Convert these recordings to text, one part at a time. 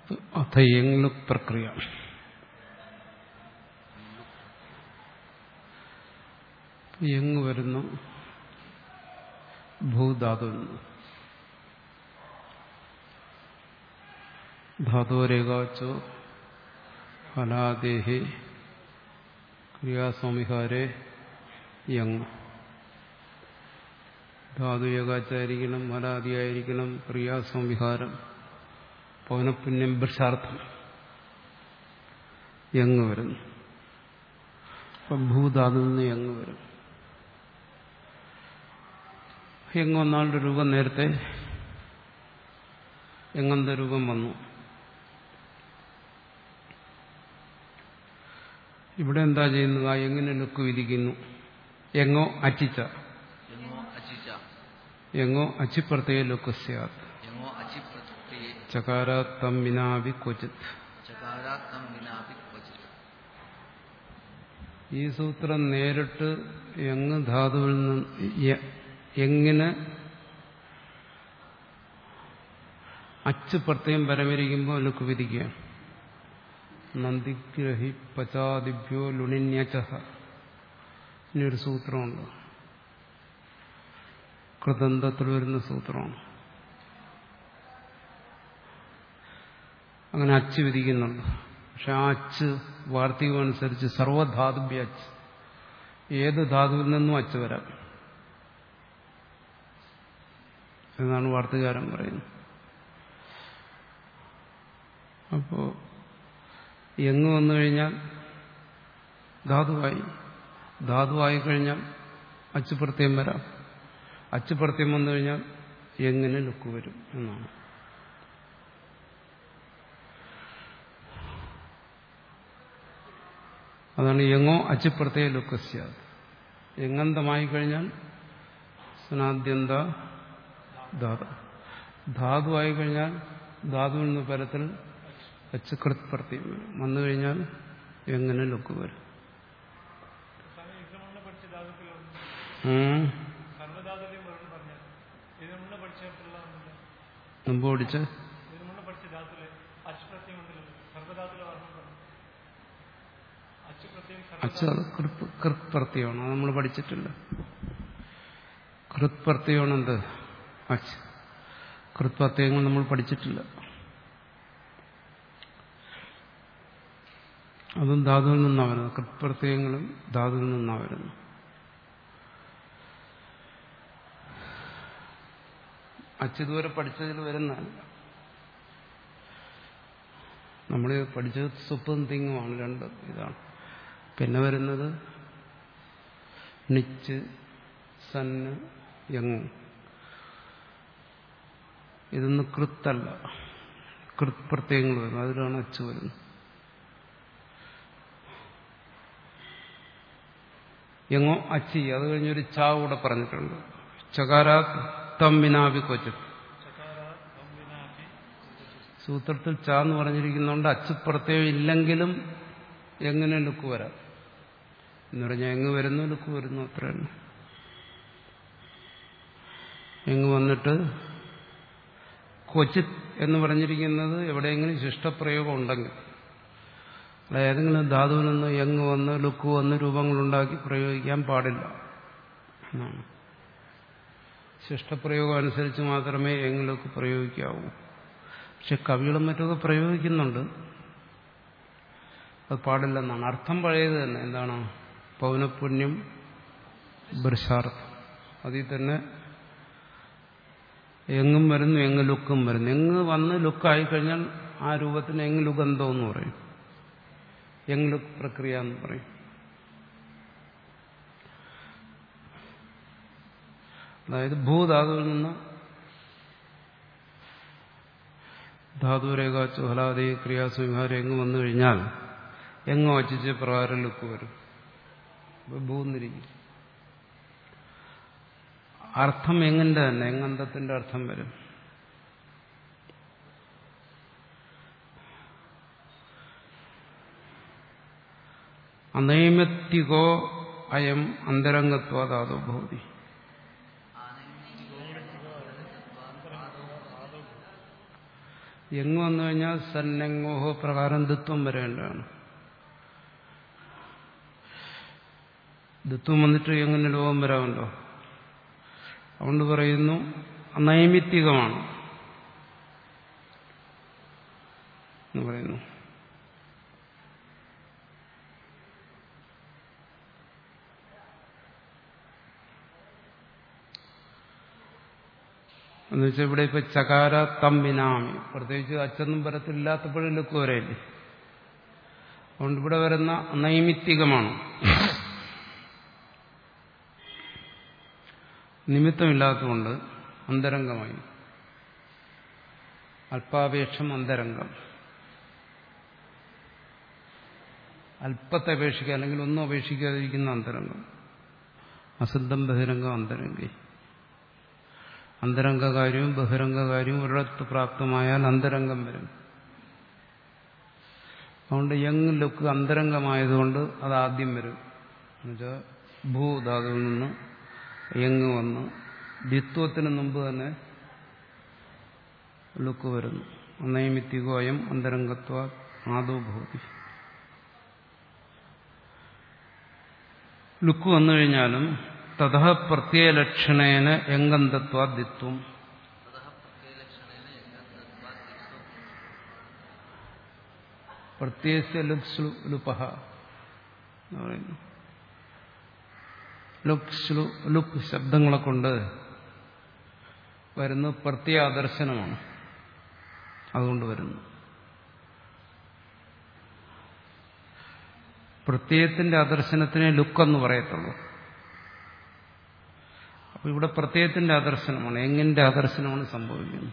അഥ യങ് പ്രക്രിയ യങ് വരുന്നു ഭൂധാതുവിൽ നിന്ന് ധാതോരേകാച്ചോ ഫലാദേഹി ക്രിയാസ്വാമിഹാരെ യങ് ധാതു ഏകാച്ചായിരിക്കണം ഫലാദിയായിരിക്കണം ക്രിയാസ്വാമിഹാരം പൗനപുണ്യം വൃഷാർത്ഥം യങ് വരുന്നു അപ്പം ഭൂധാതുവിൽ നിന്ന് യങ് വരും യങ് വന്നാളുടെ രൂപം നേരത്തെ എങ്ങനത്തെ രൂപം വന്നു ഇവിടെ എന്താ ചെയ്യുന്നത് ആ എങ്ങനെ ലുക്ക് വിധിക്കുന്നു എങ്ങോ അച്ചിച്ച യങ്ങോ അച്ചിച്ച എങ്ങോ അച്ചിപ്പുറത്തേ ലുക്ക് സ്യാത് യങ്ങോ അച്ചിപ്രത്യെ ചകാരാത്തം വിനാവി ക്വചിത് ചകാരാത്തം വിനാപി ക്വചിത് ഈ സൂത്രം നേരിട്ട് എങ്ങ് ധാതുവിൽ നിന്ന് യ- എങ്ങിന് അച്ച് പ്രത്യം പരമരിക്കുമ്പോൾ ലുക്ക് വിധിക്കുകയാണ് നന്ദിഗ്രഹി പചാദിഭ്യോ ലുണിന്യച ഇനിയൊരു സൂത്രമുണ്ട് കൃതന്തത്തിൽ വരുന്ന സൂത്രമാണ് അങ്ങനെ അച്ച് വിധിക്കുന്നുണ്ട് പക്ഷെ ആ അച്ച് വാർത്തകം അനുസരിച്ച് സർവധാതുഭ്യ അച്ച് ഏത് ധാതുവിൽ നിന്നും അച്ച് വരാം എന്നാണ് വാർത്തകാരൻ പറയുന്നത് അപ്പോ എങ്ങ് വന്നു കഴിഞ്ഞാൽ ധാതുവായി ധാതുവായി കഴിഞ്ഞാൽ അച്ചുപ്രത്യം വരാം അച്ചുപ്രത്യം വന്നു കഴിഞ്ഞാൽ എങ്ങനെ ലുക്ക് വരും എന്നാണ് അതാണ് എങ്ങോ അച്ചുപ്രത്യ ലുക്കസ്യാത് എങ്ങന്തമായി കഴിഞ്ഞാൽ സ്നാദ്യന്ത ധാതു ധാതുവായി കഴിഞ്ഞാൽ ധാതുവിൽ നിന്ന് പരത്തിൽ അച്ചുകൃത് പ്രത്യം വരും വന്നു കഴിഞ്ഞാൽ എങ്ങനെ ലുക്ക് വരും ഉം. സർവ്വധാതുലയും പറഞ്ഞു പറഞ്ഞു ഇത് നമ്മൾ പഠിച്ചിട്ടുള്ള മുമ്പ് പഠിച്ച് ഇത് നമ്മൾ പഠിച്ച ധാതുലെ അച്ചുപ്രത്യം ഉണ്ടല്ലോ സർവ്വധാതുല വർണ്ണം പറഞ്ഞു അച്ചുപ്രത്യം അച്ച് അത് കൃത് കൃത് പ്രത്യമാണ് അത് നമ്മൾ പഠിച്ചിട്ടില്ല കൃത് പ്രത്യമാണ് എന്ത് അച്ച് കൃത് പ്രത്യയങ്ങൾ നമ്മൾ പഠിച്ചിട്ടില്ല അതും ധാതുവിൽ നിന്നാണ് വരുന്നത് കൃത് പ്രത്യയങ്ങളും ധാതുവിൽ നിന്നാണ് വരുന്നത് അച്ചിതുവരെ പഠിച്ചതിൽ വരുന്നതല്ല നമ്മൾ പഠിച്ചത് സുപ്പും തിങ്ങുമാണ് രണ്ട് ഇതാണ് പിന്നെ വരുന്നത് നിച്ച് സന്ന് യങ് ഇതൊന്നും കൃത്തല്ല കൃത് പ്രത്യയങ്ങൾ വരും അതിലാണ് അച്ച് വരുന്നത് എങ്ങോ അച്ചി അത് കഴിഞ്ഞൊരു ചാ കൂടെ പറഞ്ഞിട്ടുണ്ട് ചകാരാ തമ്മിനാവി കൊച്ചത്ത് സൂത്രത്തിൽ ചാ എന്ന് പറഞ്ഞിരിക്കുന്നതുകൊണ്ട് അച്ചുപ്രത്യയം ഇല്ലെങ്കിലും എങ്ങനെ ലുക്ക് വരാം എന്ന് പറഞ്ഞാൽ എങ്ങ് വരുന്നു ലുക്ക് വരുന്നു അത്ര തന്നെ എങ്ങ് വന്നിട്ട് ക്വചിത് എന്ന് പറഞ്ഞിരിക്കുന്നത് എവിടെയെങ്കിലും ശിഷ്ടപ്രയോഗം ഉണ്ടെങ്കിൽ അല്ല ഏതെങ്കിലും ധാതുവിൽ നിന്ന് എങ്ങ് വന്ന് ലുക്ക് വന്ന് രൂപങ്ങളുണ്ടാക്കി പ്രയോഗിക്കാൻ പാടില്ല എന്നാണ് ശിഷ്ടപ്രയോഗം അനുസരിച്ച് മാത്രമേ എങ്ങ് ലുക്ക് പ്രയോഗിക്കാവൂ പക്ഷെ കവികളും മറ്റൊക്കെ പ്രയോഗിക്കുന്നുണ്ട് അത് പാടില്ലെന്നാണ് അർത്ഥം പഴയത് തന്നെ എന്താണ് പൗനപുണ്യം ബൃഷാർത്ഥം അതിൽ തന്നെ എങ്ങും വരുന്നു എങ്ങ് ലുക്കും വരുന്നു എങ്ങ് വന്ന് ലുക്കായി കഴിഞ്ഞാൽ ആ രൂപത്തിന് എങ്ങ് ലുഗന്ധം എന്ന് പറയും എങ് ലുക്ക് പ്രക്രിയ എന്ന് പറയും അതായത് ഭൂധാതുവിൽ നിന്ന് ധാതുരേഖാച്ചു ഹലാദി ക്രിയാസ്വീകാരം എങ്ങ് വന്നു കഴിഞ്ഞാൽ എങ്ങ് വച്ചിച്ച് പ്രകാരം ലുക്ക് വരും അപ്പൊ ഭൂന്നിരിക്കും അർത്ഥം എങ്ങിന്റെ തന്നെ എങ്ങന്തത്തിന്റെ അർത്ഥം വരും അനൈമത്തികോ അയം അന്തരംഗത്വാദാതോ ഭവതി എങ്ങ് വന്നു കഴിഞ്ഞാൽ സന്നെങ്ങോഹോ പ്രകാരം ദിത്വം വരേണ്ടതാണ് ദിത്വം വന്നിട്ട് എങ്ങനെ ലോകം വരാമല്ലോ അതുകൊണ്ട് പറയുന്നു അനൈമിത്തികമാണ് എന്ന് പറയുന്നു എന്നുവെച്ചാൽ ഇവിടെ ഇപ്പൊ ചകാര തമ്മിനാമി പ്രത്യേകിച്ച് അച്ഛനും പരത്തില്ലാത്തപ്പോഴും ലുക്ക് വരെയല്ലേ അതുകൊണ്ട് ഇവിടെ വരുന്ന നൈമിത്തികമാണ് നിമിത്തമില്ലാത്തതുകൊണ്ട് അന്തരംഗമായി അല്പാപേക്ഷം അന്തരംഗം അല്പത്തെ അപേക്ഷിക്കുക അല്ലെങ്കിൽ ഒന്നും അപേക്ഷിക്കാതിരിക്കുന്ന അന്തരംഗം അസിദ്ധം ബഹിരംഗം അന്തരംഗി അന്തരംഗകാര്യവും ബഹിരംഗകാര്യവും ഒരിടത്ത് പ്രാപ്തമായാൽ അന്തരംഗം വരും അതുകൊണ്ട് യങ് ലുക്ക് അന്തരംഗമായതുകൊണ്ട് അത് ആദ്യം വരും എന്നുവെച്ചാൽ ഭൂധാതുവിൽ നിന്ന് യങ് വന്ന് ദ്വിത്വത്തിന് മുമ്പ് തന്നെ ലുക്ക് വരുന്നു നൈമിത്തികോയം അന്തരംഗത്വ ആദോ ഭൂതി ലുക്ക് വന്നു കഴിഞ്ഞാലും തഥ പ്രത്യയലക്ഷണേന എങ്കന്തത്വാദിത്വം ततः प्रत्ययलक्षणेन यज्ञत्वात् दिक्सु പ്രത്യയസ്യ ലുക് ലുപഹ എന്ന് പറയുന്നു ലുക് ശ്ലു ലുക് ശബ്ദങ്ങളെ കൊണ്ട് വരുന്ന പ്രത്യേക ആദർശനമാണ് അതുകൊണ്ട് വരുന്നു പ്രത്യയത്തിന്റെ ആദർശനത്തിനെ ലുക്കെന്ന് പറയത്തുള്ളൂ അപ്പൊ ഇവിടെ പ്രത്യയത്തിന്റെ ആദർശനമാണ് എങ്ങിന്റെ ആദർശനമാണ് സംഭവിക്കുന്നത്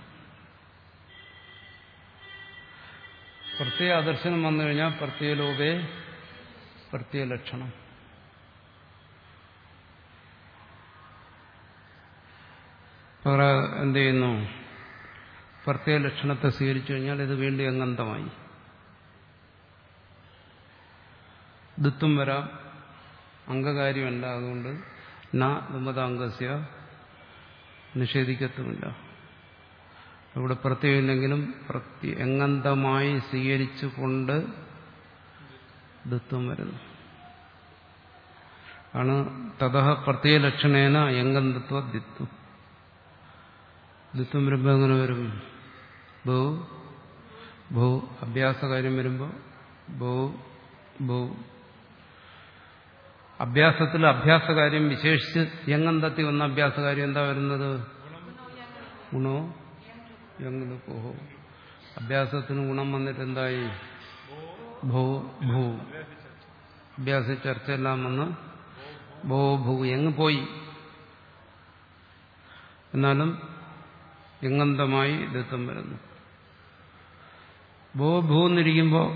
പ്രത്യയ ആദർശനം വന്നു കഴിഞ്ഞാൽ പ്രത്യയലോപേ പ്രത്യയലക്ഷണം എന്ത് ചെയ്യുന്നു പ്രത്യയലക്ഷണത്തെ സ്വീകരിച്ചു കഴിഞ്ഞാൽ ഇത് വീണ്ടും എങ്ങന്തമായി ദുത്വം വരാം അംഗകാര്യമല്ല അതുകൊണ്ട് ന വിമതാംഗസ്യ നിഷേധിക്കത്തുമില്ല ഇവിടെ പ്രത്യയമില്ലെങ്കിലും പ്രത്യ എങ്ങന്തമായി സ്വീകരിച്ചുകൊണ്ട് ദത്വം വരുന്നു ആണ് തഥ പ്രത്യയലക്ഷണേന എങ്കന്തത്വ ദിത്വം ദിത്വം വരുമ്പോൾ എങ്ങനെ വരും ബഹു ബഹു അഭ്യാസകാര്യം വരുമ്പോൾ ബഹു ബഹു അഭ്യാസത്തിൽ അഭ്യാസകാര്യം വിശേഷിച്ച് എങ്ങന്തത്തി വന്ന അഭ്യാസകാര്യം എന്താ വരുന്നത് ഗുണോ എങ്ങനെ പോഹോ അഭ്യാസത്തിന് ഗുണം വന്നിട്ട് എന്തായി ഭൂ ഭൂ അഭ്യാസ ചർച്ചയെല്ലാം വന്ന് ഭോ ഭൂ എങ്ങ് പോയി എന്നാലും എങ്ങന്തമായി ദത്തം വരുന്നു ഭോ ഭൂ എന്നിരിക്കുമ്പോൾ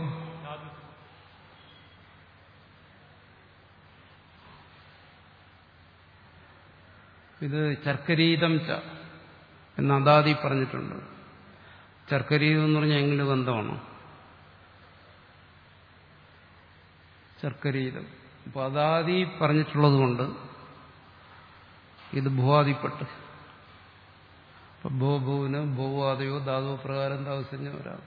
ഇത് ചർക്കരീതം ച എന്ന് അദാദി പറഞ്ഞിട്ടുണ്ട് ചർക്കരീതം എന്ന് പറഞ്ഞാൽ എങ്ങനെ ബന്ധമാണ് ചർക്കരീതം അപ്പൊ അദാദി പറഞ്ഞിട്ടുള്ളത് കൊണ്ട് ഇത് ഭൂവാദിപ്പെട്ട് അപ്പൊ ഭൂ ഭൂവിന് ഭൂവാദയോ ധാതുവോ പ്രകാരം താമസിഞ്ഞ വരാം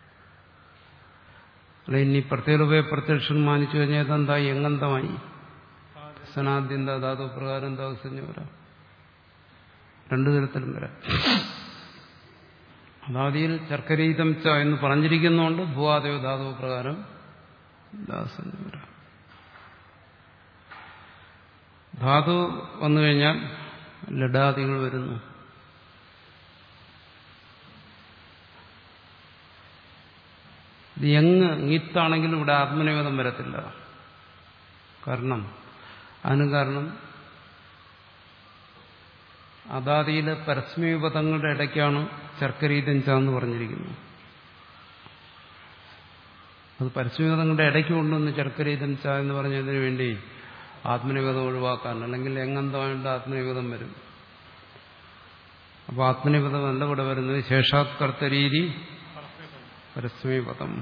അല്ല ഇനി പ്രത്യേക പ്രത്യക്ഷം മാനിച്ചു കഴിഞ്ഞാൽ ഇതെന്താ എങ്ങന്തമായി സനാദ്യന്ത ധാതു പ്രകാരം താമസിഞ്ഞ വരാം രണ്ടു തരത്തിലും വരാം അതാദിയിൽ ചർക്കരീതം ച എന്ന് പറഞ്ഞിരിക്കുന്നതുകൊണ്ട് ഭൂവാദയോ ധാതു പ്രകാരം ദാസഞ്ജ വരാം ധാതു വന്നു കഴിഞ്ഞാൽ ലഡാദികൾ വരുന്നു ഇത് എങ്ങ് ഈത്താണെങ്കിലും ഇവിടെ ആത്മനിവേദം വരത്തില്ല കാരണം അതിനും കാരണം അതാദിയിലെ പരസ്മീപദങ്ങളുടെ ഇടയ്ക്കാണ് ചർക്കരീതം ചാന്ന് പറഞ്ഞിരിക്കുന്നത് അത് പരസ്മീപദങ്ങളുടെ ഇടയ്ക്ക് കൊണ്ടുവന്ന് ചർക്കരീതം ച എന്ന് പറഞ്ഞതിന് വേണ്ടി ആത്മനിവേദം ഒഴിവാക്കാൻ അല്ലെങ്കിൽ എങ്ങന്തമായിട്ട് ആത്മനിവേദം വരും അപ്പോൾ ആത്മനിവേദം അല്ല ഇവിടെ വരുന്നത് ശേഷാത്കർത്ത രീതി പരസ്മീപദം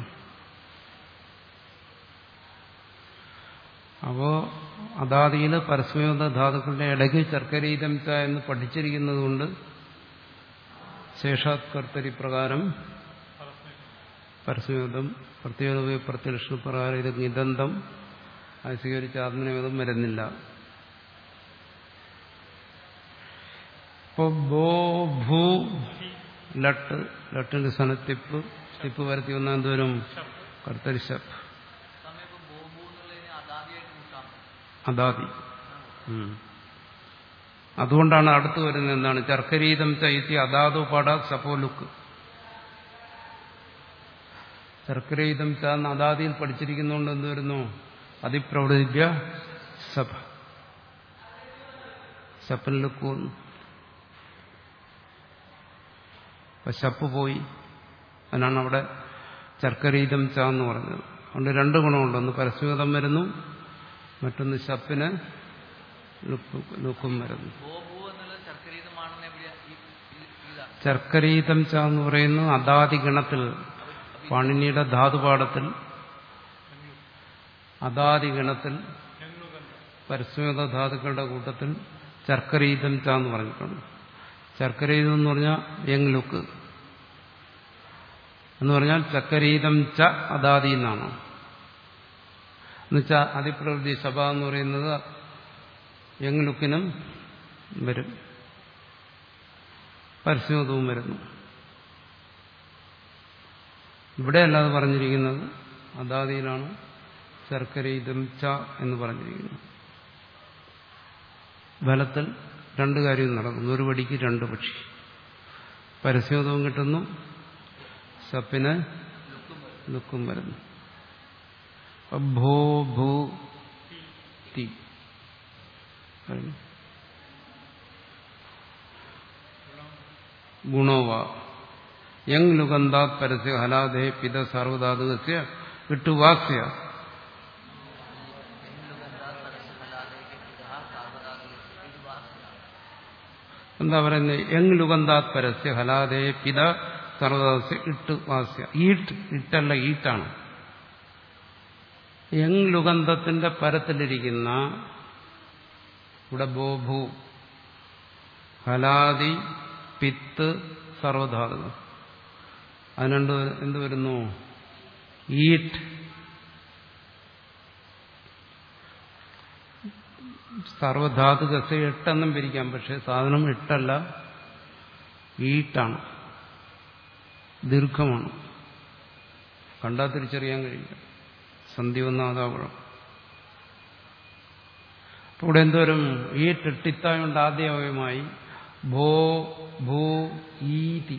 അപ്പോ അതാദിയില് പരസ്മീപദ ധാതുക്കളുടെ ഇടയ്ക്ക് ചർക്കരീതം ച എന്ന് പഠിച്ചിരിക്കുന്നത് കൊണ്ട് ശേഷാത്കർത്തരി പ്രകാരം പരസ്യവിധം പ്രത്യേക പ്രത്യലക്ഷണ പ്രകാരം ഇത് നിതന്തം അത് സ്വീകരിച്ച ആത്മനിവേദം വരുന്നില്ല ഇപ്പോ ബോ ഭൂ ലട്ട് ലട്ടിന്റെ സ്ഥാനം തിപ്പ് തിപ്പ് വരുത്തി വന്നാൽ എന്തോരും കർത്തരി ശപ്പ് സമയം ഇപ്പൊ ബോബു എന്നുള്ളതിന് അതാദ്യമായിട്ട് കൂട്ടാം അതാതി ഉം. അതുകൊണ്ടാണ് അടുത്ത് വരുന്നത് എന്താണ് ചർക്കരീതം ചൈത്തി അതാതു പട സപ്പോലുക്ക് ചർക്കരീതം ചാന്ന് അതാദിയിൽ പഠിച്ചിരിക്കുന്നതുകൊണ്ട് എന്ത് വരുന്നു അതിപ്രവൃത്തിഭ്യ സഭ സപ്പനിലുക്ക് വന്നു അപ്പൊ ശപ്പ് പോയി അതിനാണ് അവിടെ ചർക്കരീതം ച എന്ന് പറഞ്ഞത് അതുകൊണ്ട് രണ്ട് ഗുണമുണ്ട് ഒന്ന് പരസ്യഗതം വരുന്നു മറ്റൊന്ന് ശപ്പിന് ലുക്ക് ലുക്കും വരുന്നു ബോബു എന്നുള്ളത് ശർക്കരീതമാണെന്ന് എവിടെയാ ഈ- ഈ- ഇതാ ചർക്കരീതം ച എന്ന് പറയുന്നത് അതാദി ഗണത്തിൽ പാണിനിയുടെ ധാതുപാഠത്തിൽ അതാദി ഗണത്തിൽ പരസ്മൃത ധാതുക്കളുടെ കൂട്ടത്തിൽ ചർക്കരീതം ച എന്ന് പറഞ്ഞിട്ടുണ്ട് ചർക്കരീതം എന്ന് പറഞ്ഞാൽ യങ് ലുക്ക് എന്ന് പറഞ്ഞാൽ ചക്കരീതം ച അതാദി എന്നാണ് എന്നുവെച്ചാൽ അതിപ്രവൃത്തി സഭ എന്ന് പറയുന്നത് യങ് ലുക്കിനും വരും പരസ്യത്വവും വരുന്നു ഇവിടെ അല്ലാതെ പറഞ്ഞിരിക്കുന്നത് അതാദിയിലാണ് ശർക്കരയിതം ച എന്ന് പറഞ്ഞിരിക്കുന്നത് ഫലത്തിൽ രണ്ട് കാര്യം നടക്കുന്നു ഒരു പടിക്ക് രണ്ട് പക്ഷി പരസ്യത്വവും കിട്ടുന്നു സപ്പിന് ലുക്കും വരുന്നു അപ്പൊ ഭോ ഭൂ തി കഴിഞ്ഞു. ഗുണോവ യങ് ലുഗന്താത് പരസ്യ ഹലാദേ പിത സർവധാതുകസ്യ വിട്ടുവാസ്യ എന്താ പറയുന്നത് യങ് ലുഗന്താത് പരസ്യ ഹലാദേ പിത സർവദാസ്യ ഇട്ട് വാസ്യ ഈട്ട് ഇട്ടല്ല ഈട്ടാണ് യങ് ലുഗന്ധത്തിന്റെ പരത്തിലിരിക്കുന്ന ഇവിടെ ബോഭു ഹലാദി പിത്ത് സർവധാതുകൾ അതിനുണ്ട് എന്ത് വരുന്നു ഈട്ട് സർവധാതുകസ എട്ടെന്നും പിരിക്കാം പക്ഷെ സാധനം എട്ടല്ല ഈട്ടാണ് ദീർഘമാണ് കണ്ടാൽ തിരിച്ചറിയാൻ കഴിയില്ല സന്ധി ഒന്നാതാകുളം അപ്പൊ ഇവിടെ എന്തോരും ഈ ടെട്ടിത്തായോണ്ട് ആദ്യമായി ഭോ ഭൂ ഈതി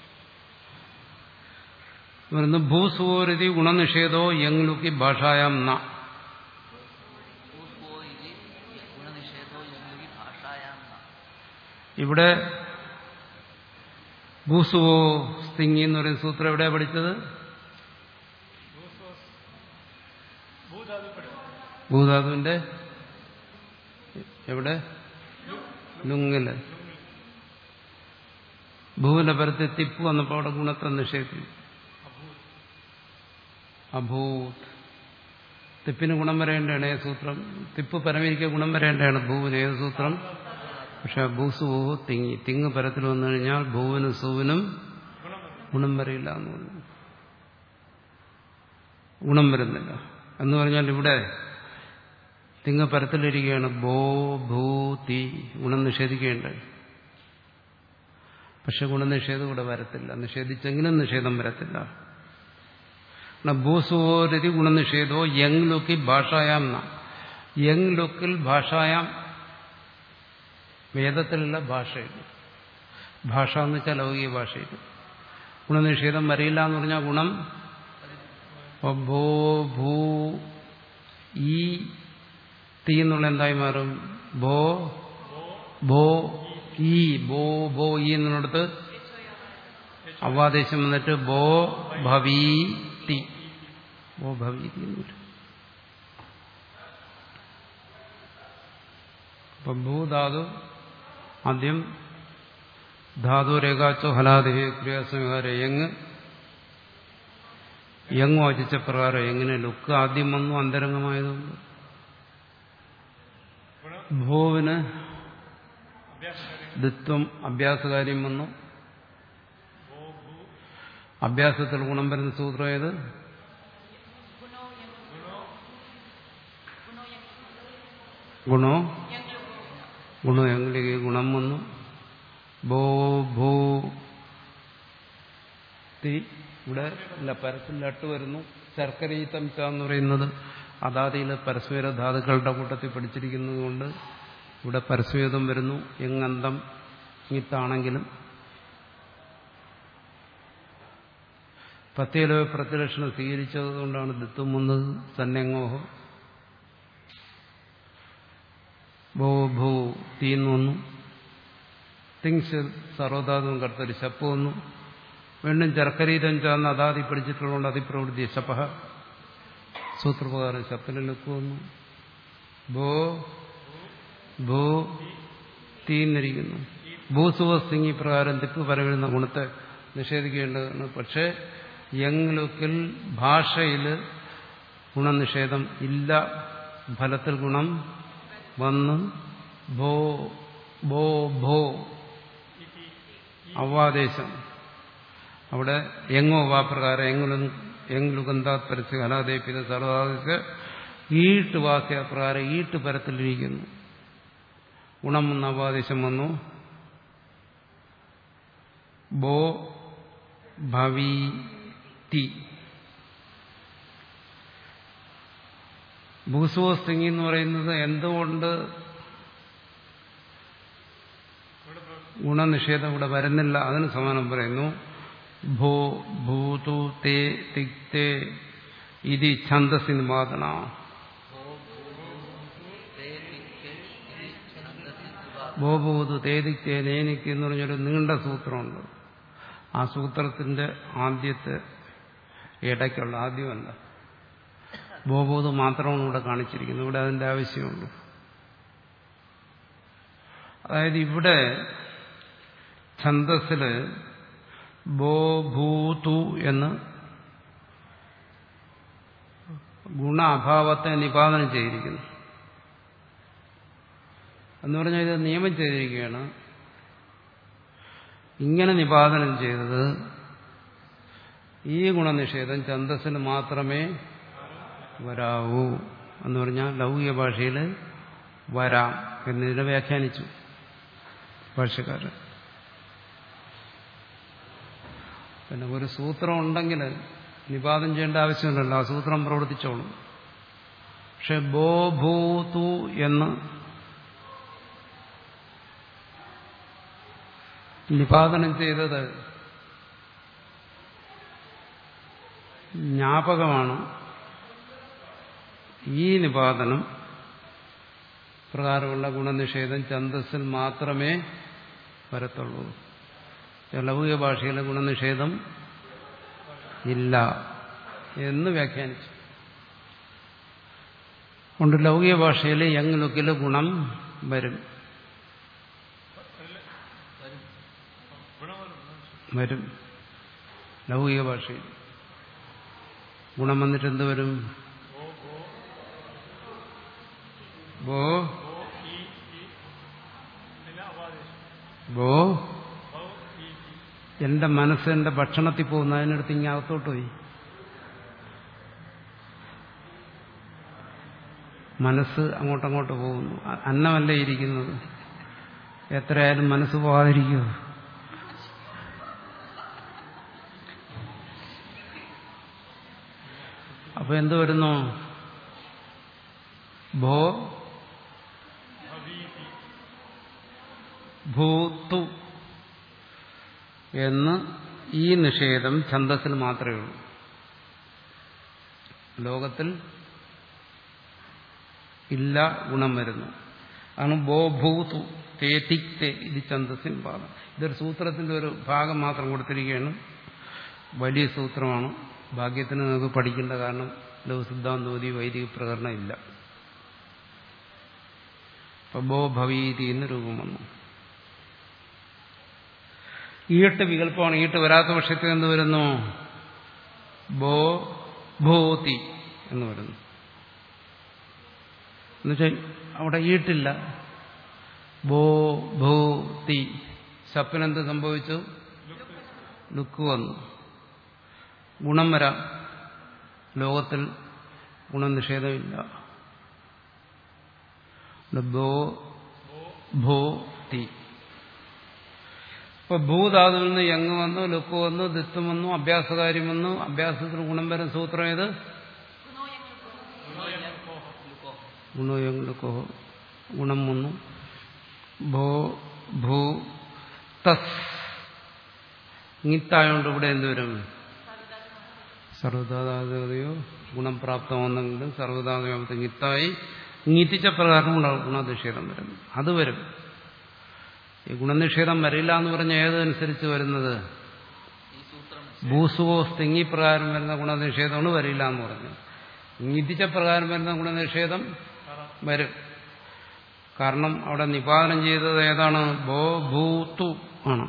വരുന്നു ഭൂസുവോരതി ഗുണനിഷേധോ യങ്ലുക്കി ഭാഷായാം ന ഭൂസ്വോ ഇതി ഗുണനിഷേധോ യങ്ങി ഭാഷായാം ന. ഇവിടെ ഭൂസുവോ സ്തിങ്ങി എന്ന് പറയുന്ന സൂത്രം എവിടെ പഠിച്ചത് ഭൂധാതു പഠിച്ചു ഭൂധാതുവിന്റെ എവിടെ ലുങ്ങില് ഭൂവിന്റെ പരത്തിൽ തിപ്പ് വന്നപ്പോൾ അവിടെ ഗുണത്തെ നിഷേധിച്ചു അഭൂത് തിപ്പിന് ഗുണം വരേണ്ടതാണ് ഏത് സൂത്രം തിപ്പ് പരമരിക്ക ഗുണം വരേണ്ടതാണ് ഭൂവിന് ഏത് സൂത്രം പക്ഷെ ഭൂസു ഭൂവ് തിങ്ങി തിങ്ങ് പരത്തിൽ വന്നു കഴിഞ്ഞാൽ ഭൂവിനും സൂവിനും ഗുണം വരില്ല എന്ന് പറഞ്ഞു ഗുണം വരുന്നില്ല എന്ന് പറഞ്ഞാൽ ഇവിടെ തിങ്ങ പരത്തിലിരിക്കുകയാണ് ബോ ഭൂ തീ ഗുണം നിഷേധിക്കേണ്ടത് പക്ഷെ ഗുണനിഷേധം ഇവിടെ വരത്തില്ല നിഷേധിച്ചെങ്കിലും നിഷേധം വരത്തില്ല ഭൂസുവോരതി ഗുണനിഷേധോ യങ് ലുക്കി ഭാഷായാം ന യങ് ലുക്കിൽ ഭാഷായാം വേദത്തിലുള്ള ഭാഷയിൽ ഭാഷ എന്ന് വെച്ചാൽ ലൗകിക ഭാഷയിൽ ഗുണനിഷേധം വരില്ല എന്ന് പറഞ്ഞാൽ ഗുണം ഇപ്പൊ ഭോ ഭൂ ഈ തീ എന്നുള്ള എന്തായി മാറും ഭോ ഭോ ഈ ബോ ബോ ഈ എന്നുള്ളിടത്ത് അവാദേശം വന്നിട്ട് ബോ ഭവീതി ബോ ഭവീതി എന്ന് വരും അപ്പൊ ഭൂധാതു ആദ്യം ധാതു രേഖാച്ചോ ഹലാദേഹി ക്രിയാസംഹാര യങ് യങ് വാചിച്ച പ്രകാരം എങ്ങനെ ലുക്ക് ആദ്യം വന്നു അന്തരംഗമായതുകൊണ്ട് ഭൂവിന് ദിത്വം അഭ്യാസകാര്യം വന്നു അഭ്യാസത്തിൽ ഗുണം വരുന്ന സൂത്രം ഏത് ഗുണോ ഗുണോ എങ്കിലേക്ക് ഗുണം വന്നു ബോ ഭൂ തി ഇവിടെ ഇല്ല പരത്തിൽ ലട്ട് വരുന്നു ശർക്കരയിത്തം ച എന്ന് പറയുന്നത് അതാതിയിൽ പരസ്പര ധാതുക്കളുടെ കൂട്ടത്തിൽ പഠിച്ചിരിക്കുന്നത് കൊണ്ട് ഇവിടെ പരസ്വേദം വരുന്നു എങ്ങന്തം ഇത്താണെങ്കിലും പത്തിയലോ പ്രത്യലക്ഷണം സ്വീകരിച്ചത് കൊണ്ടാണ് ദിത്വം വന്നത് തന്നെങ്ങോഹോ ഭോ ഭൂ തീന്ന് വന്നു തിങ്സ് സർവധാതുവും കർത്തരി ശപ്പ് വന്നു വീണ്ടും ചർക്കരീതം ചേർന്ന് അതാതി പഠിച്ചിട്ടുള്ളതുകൊണ്ട് അതിപ്രവൃത്തി ശപഹ സൂത്രപ്രകാരം ശപ്പിന് ലുക്ക് വന്നു ഭോ ഭൂ തീന്നിരിക്കുന്നു ഭൂസുവസ്തിങ് പ്രകാരം തിപ്പ് പരവിടുന്ന ഗുണത്തെ നിഷേധിക്കേണ്ടതാണ് പക്ഷേ യങ് ലുക്കിൽ ഭാഷയിൽ ഗുണനിഷേധം ഇല്ല ഫലത്തിൽ ഗുണം വന്ന് ഭോ ഭോ ഭോ അവാദേശം അവിടെ എങ്ങോ വാപ്രകാരം എങ്കിലും എങ്ലുകന്താത് പരസ്യ ഹലാദേപ്പിത സർവാദേശ ഈട്ട് വാസ്യ പ്രകാരം ഈട്ട് പരത്തിലിരിക്കുന്നു ഗുണം വന്ന അവാദേശം വന്നു ബോ ഭവീതി ഭൂസുവസ്തിങ്ങി എന്ന് പറയുന്നത് എന്തുകൊണ്ട് ഗുണനിഷേധം ഇവിടെ വരുന്നില്ല അതിന് സമാനം പറയുന്നു ഭൂ ഭൂതു തേ തിക്തേ ഇതി ഛന്ദസി നിവാദന ഭൂഭൂതു തേതിക്തേ നേനിക്ക് എന്ന് പറഞ്ഞൊരു നീണ്ട സൂത്രമുണ്ട് ആ സൂത്രത്തിന്റെ ആദ്യത്തെ ഇടയ്ക്കുള്ള ആദ്യമല്ല ഭൂഭൂത് മാത്രമാണ് ഇവിടെ കാണിച്ചിരിക്കുന്നത് ഇവിടെ അതിന്റെ ആവശ്യമുള്ളൂ അതായത് ഇവിടെ ഛന്ദസ്സില് ബോ ഭൂതു എന്ന് ഗുണ അഭാവത്തെ നിപാതനം ചെയ്തിരിക്കുന്നു എന്ന് പറഞ്ഞാൽ ഇത് നിയമം ചെയ്തിരിക്കുകയാണ് ഇങ്ങനെ നിപാതനം ചെയ്തത് ഈ ഗുണനിഷേധം ഛന്ദസ്സിന് മാത്രമേ വരാവൂ എന്ന് പറഞ്ഞാൽ ലൗകിക ഭാഷയിൽ വരാം എന്നതിനെ വ്യാഖ്യാനിച്ചു ഭാഷക്കാരൻ പിന്നെ ഒരു സൂത്രം ഉണ്ടെങ്കിൽ നിപാതം ചെയ്യേണ്ട ആവശ്യമില്ലല്ലോ ആ സൂത്രം പ്രവർത്തിച്ചോളും പക്ഷെ ബോ ഭൂതു എന്ന് നിപാതനം ചെയ്തത് ജ്ഞാപകമാണ് ഈ നിപാതനം പ്രകാരമുള്ള ഗുണനിഷേധം ഛന്ദസ്സിൽ മാത്രമേ വരത്തുള്ളൂ ലൗകിക ഭാഷയിലെ ഗുണനിഷേധം ഇല്ല എന്ന് വ്യാഖ്യാനിച്ചു കൊണ്ട് ലൗകിക ഭാഷയിൽ യങ് ലുക്കിൽ ഗുണം വരും വരും ലൗകിക ഭാഷയിൽ ഗുണം വന്നിട്ട് എന്ത് വരും ബോ ബോ എന്റെ മനസ്സ് എന്റെ ഭക്ഷണത്തിൽ പോകുന്നു അതിനടുത്ത് ഇങ്ങനെ അകത്തോട്ട് പോയി മനസ്സ് അങ്ങോട്ടങ്ങോട്ട് പോകുന്നു അന്നമല്ലേ ഇരിക്കുന്നത് എത്രയായാലും മനസ്സ് പോകാതിരിക്കുമോ അപ്പൊ എന്ത് വരുന്നു ഭോ ഭൂത്തു എന്ന് ഈ നിഷേധം ഛന്തസ്സിൽ മാത്രമേ ഉള്ളൂ ലോകത്തിൽ ഇല്ല ഗുണം വരുന്നു ആണ് ബോ ഭൂതു തേതിക്തെ ഇത് ഛന്തസ്സിൻ ഭാഗം ഇതൊരു സൂത്രത്തിന്റെ ഒരു ഭാഗം മാത്രം കൊടുത്തിരിക്കുകയാണ് വലിയ സൂത്രമാണ് ഭാഗ്യത്തിന് നമുക്ക് പഠിക്കേണ്ട കാരണം ലഘുസിദ്ധാന്തോതി വൈദിക പ്രകരണം ഇല്ല അപ്പൊ ബോ ഭവീതി എന്ന് രൂപം വന്നു ഈട്ട് വികല്പമാണ് ഈട്ട് വരാത്ത പക്ഷത്തിൽ എന്ത് വരുന്നു ബോ ഭൂതി എന്ന് വരുന്നു എന്നുവെച്ചാൽ അവിടെ ഈട്ടില്ല ബോ ഭൂതി ശപ്പിനെന്ത് സംഭവിച്ചു ലുക്ക് വന്നു ഗുണം വരാം ലോകത്തിൽ ഗുണനിഷേധമില്ല ഇവിടെ ബോ ഭോ തി ഇപ്പൊ ഭൂധാതുവിൽ നിന്ന് യങ് വന്നു ലുക്ക് വന്നു ദിത്വം വന്നു അഭ്യാസകാര്യം വന്നു അഭ്യാസത്തിന് ഗുണം വരും സൂത്രം ഏത് ഗുണോ യങ് ലുക്കോ ഗുണം വന്നു ഭോ ഭൂ തസ് ഇങ്ങിത്തായോണ്ട് ഇവിടെ എന്തുവരും സർവതാതാതയോ ഗുണം പ്രാപ്തമാണെങ്കിലും സർവതാതയാമത്തെ ഇങ്ങിത്തായി ഇങ്ങിത്തിച്ച പ്രകാരമുള്ള ഗുണനിഷേധം വരുന്നു അത് വരും ഈ ഗുണനിഷേധം വരില്ല എന്ന് പറഞ്ഞ ഏതനുസരിച്ച് വരുന്നത് ഈ സൂത്രം ഭൂസുവോ സ്തിങ്ങി പ്രകാരം വരുന്ന ഗുണനിഷേധമാണ് വരില്ല എന്ന് പറഞ്ഞു ഇങ്ങിത്തിച്ച പ്രകാരം വരുന്ന ഗുണനിഷേധം വരും കാരണം അവിടെ നിപാതനം ചെയ്തത് ഏതാണ് ഭോ ഭൂത്തു ആണ്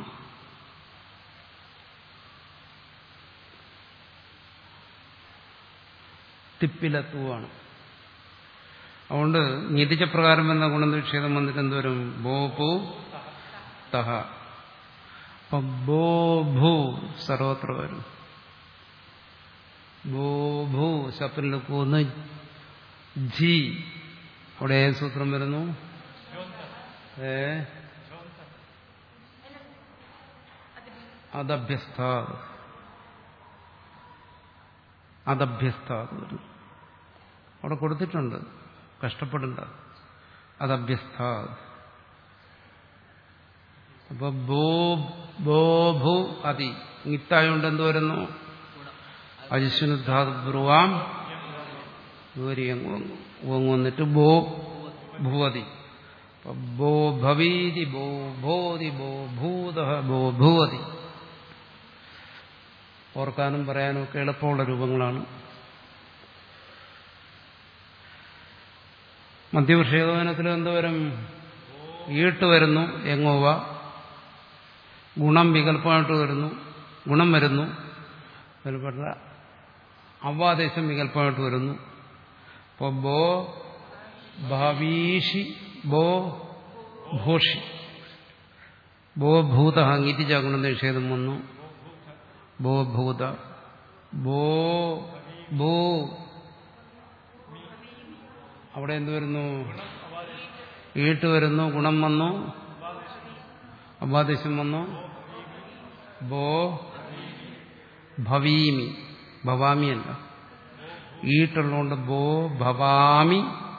തിപ്പിലത്തുവാണ് അതുകൊണ്ട് നീതിച്ച പ്രകാരം എന്ന ഗുണനിഷേധം വന്നിട്ട് എന്തോരും ബോ പൂ തഹ അപ്പൊ ബോ ഭൂ സർവത്ര വരും ബോ ഭൂ ശപ്പിൽ കൂന്ന് ജി അവിടെ ഏത് സൂത്രം വരുന്നു ഏ അതഭ്യസ്ഥ അതഭ്യസ്ഥ വരുന്നു അവിടെ കൊടുത്തിട്ടുണ്ട് കഷ്ടപ്പെടണ്ട അതഭ്യസ്ഥ അപ്പൊ ബോ ബോ ഭൂ അതി ഇത്തായോണ്ട് എന്ത് വരുന്നു അജിസ്വനുദ്ധാത് ബ്രുവാം ഓങ് വന്നിട്ട് ബോ ഭൂവതി അപ്പൊ ബോ ഭവീതി ബോ ഭോതി ബോ ഭൂത ബോ ഭൂവതി ഓർക്കാനും പറയാനും ഒക്കെ എളുപ്പമുള്ള രൂപങ്ങളാണ് മധ്യവിഷേകവനത്തിൽ എന്തോരം ഈട്ട് വരുന്നു എങ്ങോവ ഗുണം വികല്പമായിട്ട് വരുന്നു ഗുണം വരുന്നു വികല്പപ്പെട്ട അവ്വാദേശം വികല്പമായിട്ട് വരുന്നു അപ്പോൾ ബോ ഭാവീഷി ബോ ഭൂഷി ബോ ഭൂത അങ്ങിറ്റിച്ച ഗുണനിഷേധം വന്നു ബോ ഭൂത ബോ ഭൂ അവിടെ എന്ത് വരുന്നു ഈട്ട് വരുന്നു ഗുണം വന്നു അബാദേശം വന്നു ബോ ഭവീമി ഭവാമി അല്ല ഈട്ടുള്ളതുകൊണ്ട് ബോ ഭവാമി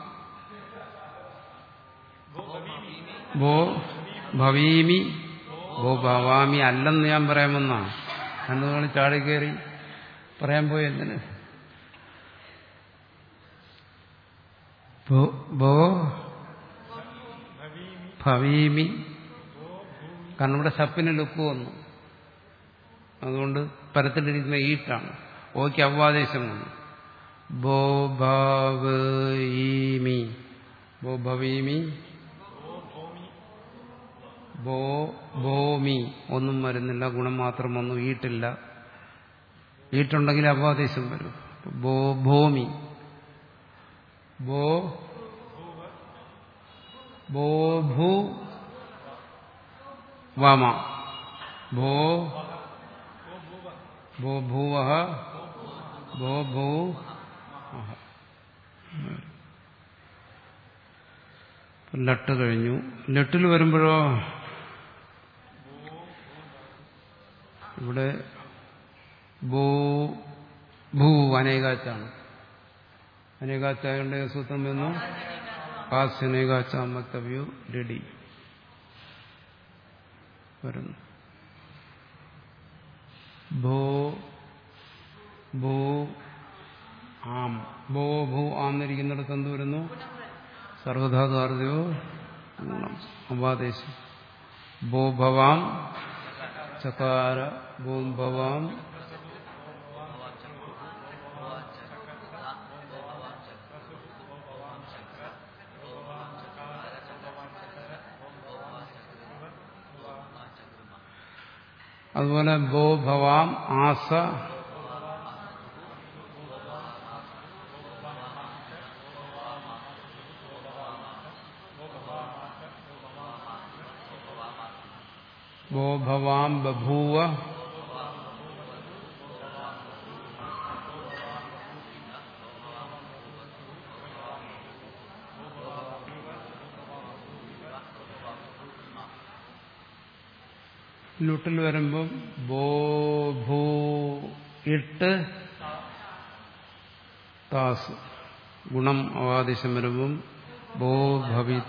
ബോ ഭവീമി ബോ ഭവാമി അല്ലെന്ന് ഞാൻ പറയാമെന്നാ എന്നു ചാടിക്കേറി പറയാൻ പോയി എന്തിന് ബോ ഭവീമി കാരണം ഇവിടെ ശപ്പിന് ലുക്ക് വന്നു അതുകൊണ്ട് പരത്തിലിരിക്കുന്ന ഈട്ടാണ് ഓയ്ക്ക് അവ്വാദേശം വന്നു ബോ ഭവീമി ബോ ഭവീമി ബോ ഭൂമി ഒന്നും വരുന്നില്ല ഗുണം മാത്രം വന്നു ഈട്ടില്ല ഈട്ടുണ്ടെങ്കിൽ അവാദേശം വരും ബോ ഭൂമി ബോ ബോ ഭൂ വാമ ഭോ ഭോ ഭൂവ ഭോ ഭൂ ലട്ട് കഴിഞ്ഞു ലട്ടിൽ വരുമ്പോഴോ ഇവിടെ ഭൂ ഭൂ അനേകാച്ചാണ് അനേകാച്ചായന്റെ സൂത്രം വന്നു കാസ്യനേകാച്ചാമത്തവ്യോ ഡി വരുന്നു ഭോ ഭൂ ആം ഭോ ഭൂ ആം എന്നിരിക്കുന്നിടത്ത് എന്ത് വരുന്നു സർവധാതുവാർദ്യോ ഗുണം അവാദേശം ഭോ ഭവാം ചകാര ഭൂം ഭവാം അതുപോലെ ഭോ ഭവാം ആസ ഭോ ഭവാം ബഭൂവ ലുട്ടിൽ വരുമ്പം ബോ ഭൂ ഇട്ട് താസ് ഗുണം അവാദിശം വരുമ്പം ബോ ഭവിത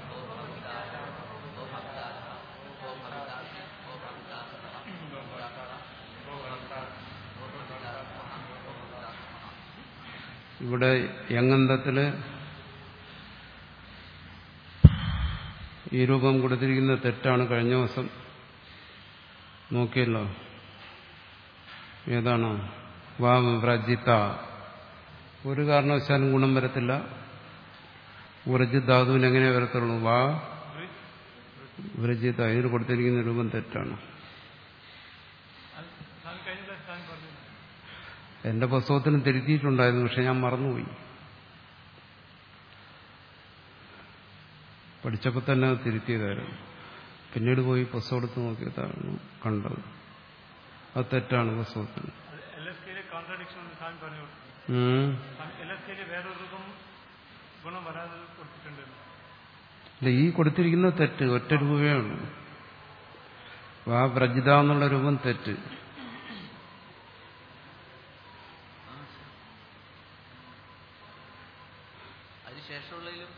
ഇവിടെ യങ്ങന്തത്തില് ഈ രൂപം കൊടുത്തിരിക്കുന്ന തെറ്റാണ് കഴിഞ്ഞ ദിവസം നോക്കിയല്ലോ ഏതാണ് വാ വ്രജിത ഒരു കാരണവശാലും ഗുണം വരത്തില്ല വ്രജി ധാതുവിന് എങ്ങനെ വരത്തുള്ളൂ വാ വ്രജിത ഇതിന് കൊടുത്തിരിക്കുന്ന രൂപം തെറ്റാണ് താൻ കഴിഞ്ഞ പ്രാവശ്യം താൻ പറഞ്ഞു എന്റെ പുസ്തകത്തിന് തിരുത്തിയിട്ടുണ്ടായിരുന്നു പക്ഷെ ഞാൻ മറന്നുപോയി പഠിച്ചപ്പോൾ തന്നെ അത് തിരുത്തിയതായിരുന്നു പിന്നീട് പോയി പുസ്തകം എടുത്ത് നോക്കിയതാണ് കണ്ടത് അത് തെറ്റാണ് പുസ്തകത്തിന് എൽ എസ് കെയിലെ കോൺട്രഡിക്ഷൻ എന്ന് താൻ പറഞ്ഞു ഉം. എൽ എസ് കെയിലെ വേറൊരു രൂപം ഗുണം വരാതെ കൊടുത്തിട്ടുണ്ട് ഇല്ല, ഈ കൊടുത്തിരിക്കുന്ന തെറ്റ് ഒറ്റ രൂപയാണ് വാ വ്രജിത എന്നുള്ള രൂപം തെറ്റ് അതിനുശേഷമുള്ളതിലും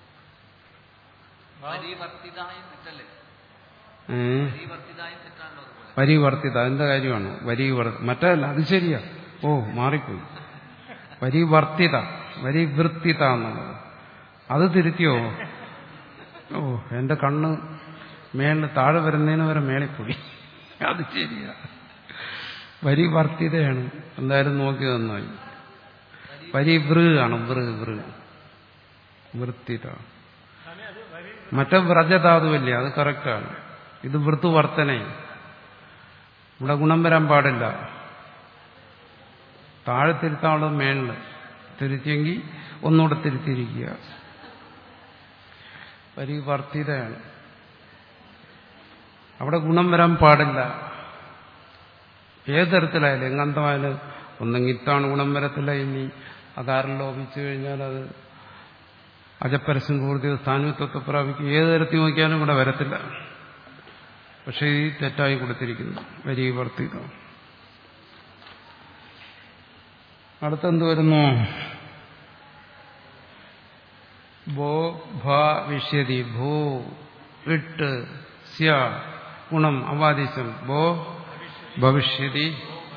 പരിവർത്തിതായും തെറ്റല്ലേ ഏ പരിവർത്തിതായും തെറ്റാണല്ലോ അതുപോലെ പരിവർത്തിത അതിന്റെ കാര്യമാണ് വരിവർത്തി മറ്റല്ല അത് ശരിയാ ഓ മാറിപ്പോയി പരിവർത്തിത വരിവൃത്തിത എന്നുള്ളത് അത് തിരുത്തിയോ ഓ എന്റെ കണ്ണ് മേളിൽ താഴെ വരുന്നതിന് വരെ മേളിപ്പോയി അത് ശരിയാ പരിവർത്തിതയാണ് എന്തായാലും നോക്കി നന്നായി പരിവൃ ആണ് വൃ വൃ വൃത്തിത താനെ അത് വരി മറ്റേ വ്രജധാതുവല്ലേ അത് കറക്റ്റാണ് ഇത് വൃത്തുവർത്തനെ ഇവിടെ ഗുണം വരാൻ പാടില്ല താഴെ തിരുത്താനുള്ളത് മേളില് തിരുത്തിയെങ്കിൽ ഒന്നുകൂടെ തിരുത്തിയിരിക്കുക പരിവർത്തിതയാണ് അവിടെ ഗുണം വരാൻ പാടില്ല ഏത് തരത്തിലായാലും എങ്ങന്തമായാലും ഒന്നെങ്കിൽ ഇത്താണ് ഗുണം വരത്തില്ല ഇനി അകാരം ലോപിച്ചു കഴിഞ്ഞാൽ അത് അജപ്പരസ്യം പൂർത്തി സ്ഥാനത്വത്തെ പ്രാപിക്കും ഏത് തരത്തിൽ നോക്കിയാലും ഇവിടെ വരത്തില്ല പക്ഷേ ഈ തെറ്റായി കൊടുത്തിരിക്കുന്നു വരീവർത്തിക അടുത്തെന്ത് വരുന്നു ഭോ ഭ വിഷ്യതി ഭൂ ഇട്ട് സ്യ ഗുണം അവാദിശം ഭോ ഭവിഷ്യതി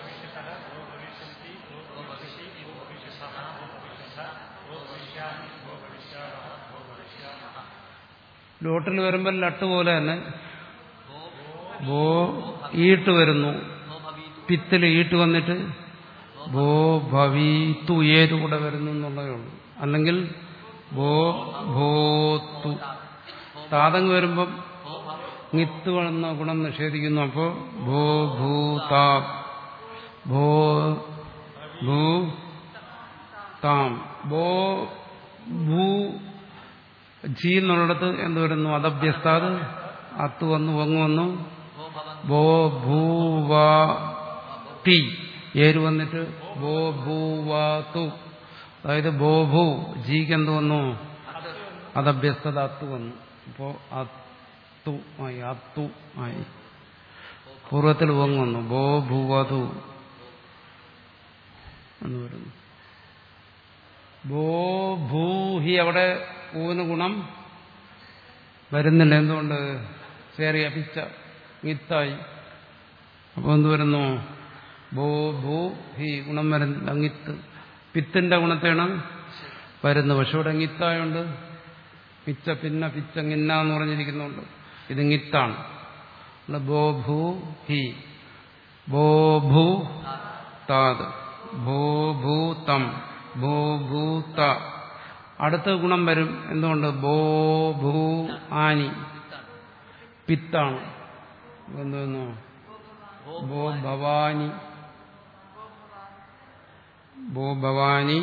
ലോട്ടിൽ വരുമ്പോൾ ലട്ട് പോലെ തന്നെ ഭോ ഈട്ട് വരുന്നു പിത്തിൽ ഈട്ട് വന്നിട്ട് ഭോ ഭവി തു ഏത് കൂടെ വരുന്നു എന്നുള്ളതേ ഉള്ളൂ അല്ലെങ്കിൽ ഭോ ഭോത്തു താതങ് വരുമ്പം നിത്ത് എന്ന ഗുണം നിഷേധിക്കുന്നു അപ്പോ ഭോ ഭൂത ഭോ ഭൂ താം ഭോ ഭൂ ജി എന്നുള്ളിടത്ത് എന്ത് വരുന്നു അതഭ്യസ്താത് അത്ത് വന്നു വങ്ങു വന്നു ബോ ഭൂവ തി ഏര് വന്നിട്ട് ബോ ഭൂവ തു അതായത് ബോ ഭൂ ജിക്ക് എന്ത് വന്നു അതഭ്യസ്തത അത്ത് വന്നു അപ്പോ അത്തു ആയി അത്തു ആയി പൂർവ്വത്തിൽ വങ്ങു വന്നു ബോ ഭൂവതു എന്ന് വരുന്നു ബോ ഭൂഹി അവിടെ ഊന് ഗുണം വരുന്നില്ല എന്തുകൊണ്ട് ചേറിയ പിച്ച ഗിത്തായി അപ്പോൾ എന്ത് വരുന്നു ബോ ഭൂ ഹി ഗുണം വരുന്നില്ല ഗിത്ത് പിത്തിന്റെ ഗുണത്തെയാണ് വരുന്നത് പക്ഷെ ഇവിടെ ഗിത്തായോണ്ട് പിച്ച പിന്ന പിച്ച ഗിന്ന എന്ന് പറഞ്ഞിരിക്കുന്നുണ്ട് ഇത് ഗിത്താണ് ഇവിടെ ബോ ഭൂ ഹി ബോ ഭൂ താത് ഭൂ ഭൂതം ഭൂ ഭൂത അടുത്ത ഗുണം വരും എന്തുകൊണ്ട് ബോ ഭൂ ആനി പിത്താണ് എന്തുവന്നു ബോ ഭവാനി ബോ ഭവാനി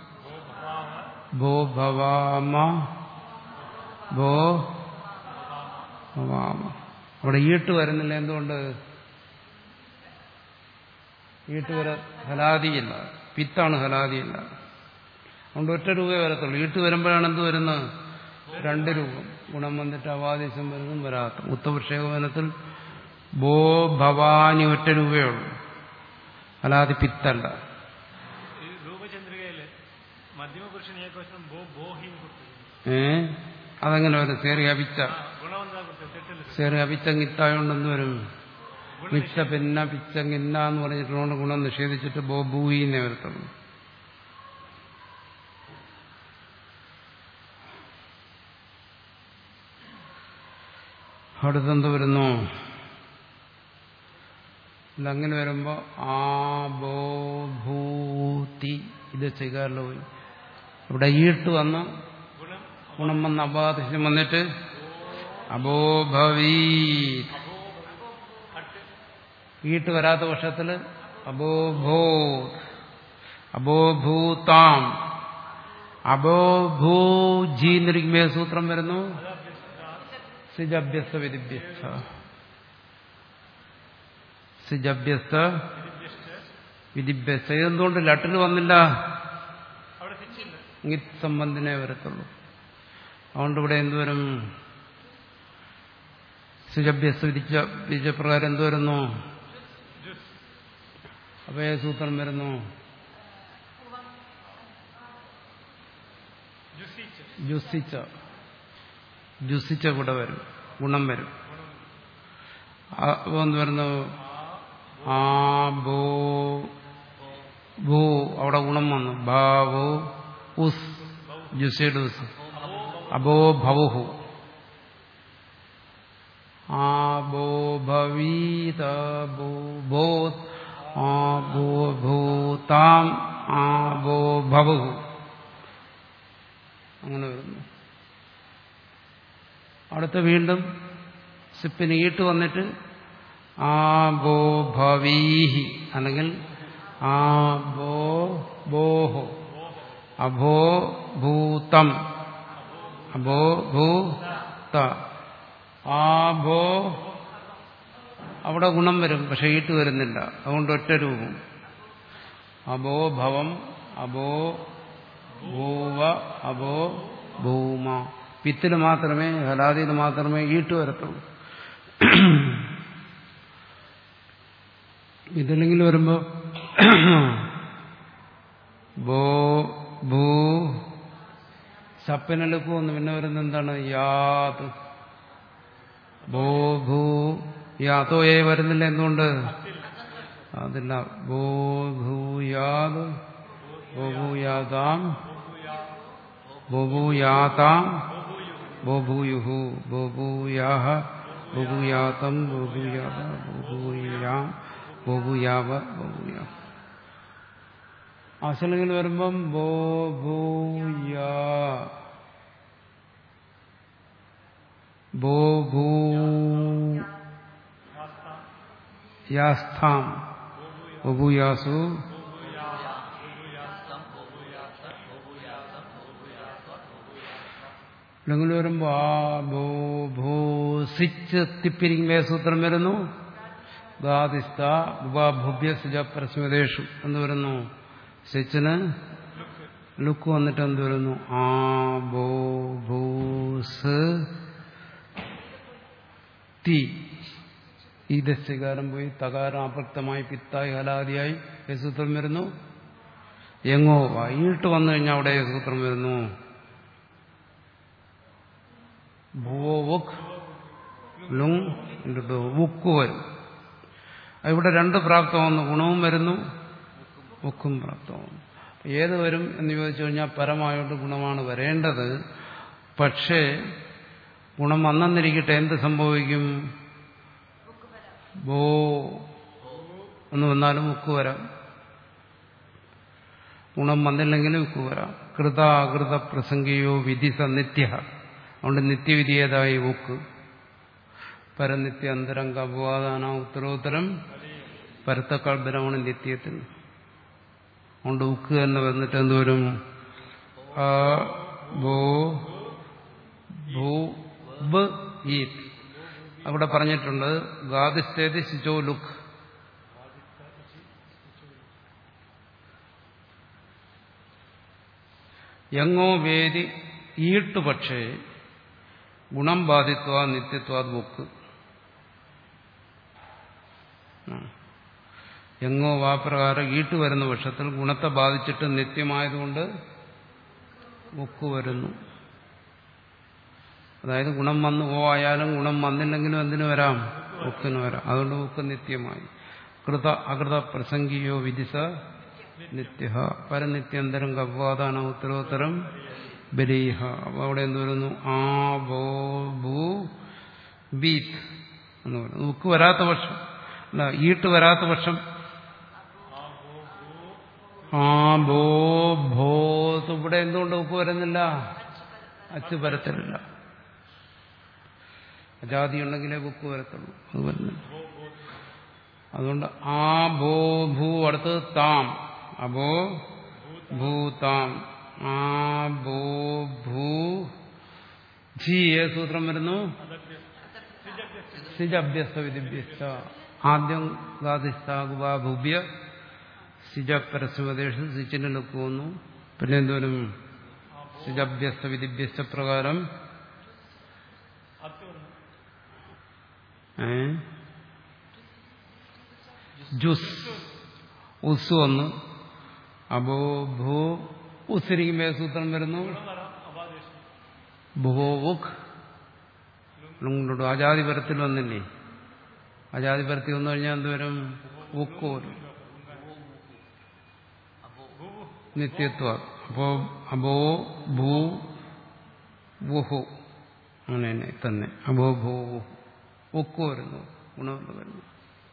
ബോ ഭവാമ ബോ ഭവാമ അവിടെ ഈട്ട് വരുന്നില്ല എന്തുകൊണ്ട് ഈട്ട് വര ഹലാദിയില്ല പിത്താണ് ഹലാദിയില്ല അതുകൊണ്ട് ഒറ്റ രൂപയെ വരത്തുള്ളൂ ഈട്ട് വരുമ്പോഴാണ് എന്ത് വരുന്നത് രണ്ട് രൂപം ഗുണം വന്നിട്ട് അവാദേശം വരുന്നതും വരാത്ത ഉത്തപക്ഷേപനത്തിൽ ബോ ഭവാനി ഒറ്റ രൂപയേ ഉള്ളൂ അല്ലാതെ പിത്തല്ല ഈ രൂപചന്ദ്രികയില് മധ്യമപുരുഷൻ ഏകവചനം ബോ ബോഹി കൊടുത്തിരുന്നു ഏ അതെങ്ങനെ വരും സേറി അപിച്ച ആ ഗുണമെന്താ കൊടുത്തത് തെറ്റില്ല സേറി അപിച്ചങ്ങിത്തായോണ്ടെന്ന് വരും മിച്ച പിന്ന പിച്ചങ്ങിന്ന എന്ന് പറഞ്ഞിട്ടുള്ള ഗുണം നിഷേധിച്ചിട്ട് ബോ ഭൂയിന്നേ വരത്തുള്ളൂ അടുത്തെന്ത് വരുന്നു ഇല്ല അങ്ങനെ വരുമ്പോ ആ ബോ ഭൂതി ഇത് ചെയ്യാറില്ല പോയി ഇവിടെ ഈട്ട് വന്ന് ഗുണം ഗുണം വന്ന് അബാധിശം വന്നിട്ട് അബോഭവീ അട്ട് ഈട്ട് വരാത്ത പക്ഷത്തില് അബോഭൂ അബോഭൂതാം അബോഭൂജി എന്നിരിക്കുമ്പോ സൂത്രം വരുന്നു സിജഭ്യസ്ത വിധിഭ്യസ്ത സിജഭ്യസ്ത വിധിഭ്യസ്ത ഇതെന്തുകൊണ്ട് ലട്ടിന് വന്നില്ല അവിടെ തെറ്റില്ല ഇങ്ങിത് സംബന്ധിനെ വരത്തുള്ളൂ അതുകൊണ്ട് ഇവിടെ എന്തുവരും സുജഭ്യസ്ത വിധിച്ച വിധിച്ചപ്രകാരം എന്ത് വരുന്നു ജുസ് അപ്പൊ ഏത് സൂത്രം വരുന്നു ജുസിച്ച് ജുസിച്ച ജുസിച്ച കൂടെ വരും ഗുണം വരും ആ- അപ്പൊ എന്ത് വരുന്നു ആ ബോ ഭൂ അവിടെ ഗുണം വന്നു ഭാവോ ഉസ് ജുസിയുടെ ഉസ് അബോ ഭവുഹു ആ ബോ ഭവീത ബോ ഭൂത് ആ ബോ ഭൂതാം ആ ബോ ഭവുഹു അങ്ങനെ വരുന്നു അടുത്ത് വീണ്ടും സിപ്പിന് ഈട്ട് വന്നിട്ട് ആ ബോ ഭവീഹി അല്ലെങ്കിൽ ആ ബോ ബോഹോ അഭോ ഭൂതം അഭോ ഭൂത ആ ഭോ അവിടെ ഗുണം വരും പക്ഷെ ഈട്ട് വരുന്നില്ല അതുകൊണ്ട് ഒറ്റ രൂപം അബോ ഭവം അബോ ഭൂവ അബോ ഭൂമ പിത്തിൽ മാത്രമേ ഹലാദിയിൽ മാത്രമേ ഈട്ട് വരത്തുള്ളൂ ഇതില്ലെങ്കിൽ വരുമ്പോ ബോ ഭൂ സപ്പനെടുക്കു ഒന്ന് പിന്നെ വരുന്ന എന്താണ് യാത് ബോ ഭൂ യാതോ ഏ വരുന്നില്ല എന്തുകൊണ്ട് അതില്ല ബോ ഭൂയാത് ബോഭൂയാതാം ബോഭൂയാതാം ബോഭൂയുഹു ബോഭൂയാഹ ബോഭൂയാതം ബോഭൂയാത ബോഭൂയാം ബോഭൂയാവ ബോഭൂയാ ആശലങ്ങൾ വരുമ്പം ബോഭൂയാ ബോഭൂ യാസ്ഥാം ബോഭൂയാസു അല്ലെങ്കിൽ വരുമ്പോ ആ ഭൂ ഭൂ സിച്ച് തിപ്പിരിക്കുമ്പോ സൂത്രം വരുന്നു ഗാദിസ്ത ഉപഭുഭ്യ സുജ പ്രസ്മിതേഷു എന്ന് വരുന്നു സിച്ചിന് ലുക്ക് വന്നിട്ട് എന്ത് വരുന്നു ആ ബോ ഭൂസ് തി ഈ ദശകാരം പോയി തകാരം അപ്രക്തമായി പിത്തായി ഹലാദിയായി ഏത് സൂത്രം വരുന്നു എങ്ങോ വൈകിട്ട് വന്നു കഴിഞ്ഞാൽ അവിടെ ഏത് സൂത്രം വരുന്നു ഭൂവോ വുക്ക് ലുങ് ഇണ്ടിട്ടോ വുക്ക് വരും ഇവിടെ രണ്ട് പ്രാപ്തമാകുന്നു ഗുണവും വരുന്നു വുക്കും പ്രാപ്തമാകുന്നു ഏത് വരും എന്ന് ചോദിച്ചു കഴിഞ്ഞാൽ പരമായോണ്ട് ഗുണമാണ് വരേണ്ടത് പക്ഷേ ഗുണം വന്നെന്നിരിക്കട്ടെ എന്ത് സംഭവിക്കും ബോ എന്ന് വന്നാലും മുക്ക് വരാം ഗുണം വന്നില്ലെങ്കിലും മുക്ക് വരാം കൃത അകൃത പ്രസംഗിയോ വിധി സന്നിത്യ അതുകൊണ്ട് നിത്യവിധി ഏതായി ഉക്ക് പരനിത്യ അന്തരംഗ അപവാദാന ഉത്തരോത്തരം പരത്തക്കാൾ ബലമാണ് നിത്യത്തിന് അതുകൊണ്ട് ഉക്ക് തന്നെ വന്നിട്ട് എന്തുവരും ആ ബോ ഭൂ ബ് ഈ അവിടെ പറഞ്ഞിട്ടുണ്ട് ഗാദിസ്ഥേതി ശിചോ ലുക്ക് എങ്ങോ വേദി ഈട്ട് പക്ഷേ ഗുണം ബാധിത്വ നിത്യത്വാത് ബുക്ക് ആ. എങ്ങോ വാപ്രകാരം ഈട്ട് വരുന്ന പക്ഷത്തിൽ ഗുണത്തെ ബാധിച്ചിട്ട് നിത്യമായതുകൊണ്ട് ഉക്ക് വരുന്നു അതായത് ഗുണം വന്നു ഓ ആയാലും ഗുണം വന്നില്ലെങ്കിലും എന്തിനു വരാം ഉക്കിന് വരാം അതുകൊണ്ട് ഉക്ക് നിത്യമായി കൃത അകൃത പ്രസംഗിയോ വിദിസ നിത്യ പരനിത്യന്തരം കവ്വാദാന ഉത്തരോത്തരം ബലീഹ അപ്പൊ അവിടെ എന്ത് വരുന്നു ആ ബോ ഭൂ ബീത്ത് എന്ന് പറയുന്നു ഉക്ക് വരാത്ത പക്ഷം അല്ല ഈട്ട് വരാത്ത പക്ഷം ആ ബോ ഭോ ഇവിടെ എന്തുകൊണ്ട് ഉപ്പ് വരുന്നില്ല അച്ച് വരത്തില്ല അജാതി ഉണ്ടെങ്കിലേ ഉപ്പ് വരത്തുള്ളൂ അത് വരുന്നില്ല അതുകൊണ്ട് ആ ബോ ഭൂ അടുത്തത് താം അബോ ഭൂതാം ആ ബോ ഭൂ ജി ഏ സൂത്രം വരുന്നു സിജഭ്യസ്ത വിധിഭ്യസ്ത ആദ്യം ഗാധിസ്ഥാകുബാഭുഭ്യ സിജ പരസ്യപദേശം സിച്ചിന് ലുക്ക് വന്നു പിന്നെ എന്തോരും സിജഭ്യസ്ത വിധിഭ്യസ്ത പ്രകാരം അത്ത് വന്നു ഏ ജുസ് ഉസ് വന്നു അബോ ഭൂ ഉസിരിക്കുമ്പോ ഏത് സൂത്രം വരുന്നു വരാം അപാദേശം ഭുവോവുഖ് ആജാതിപരത്തിൽ വന്നില്ലേ അജാതിപരത്തിൽ വന്നു കഴിഞ്ഞാൽ എന്തുവരും ഉക്ക് വരും നിത്യത്വ അപ്പോ അബോ ഭൂ വുഹു അങ്ങനെ തന്നെ തന്നെ അബോ ഭൂ ഉക്ക് വരുന്നു ഗുണമുള്ള വരുന്നു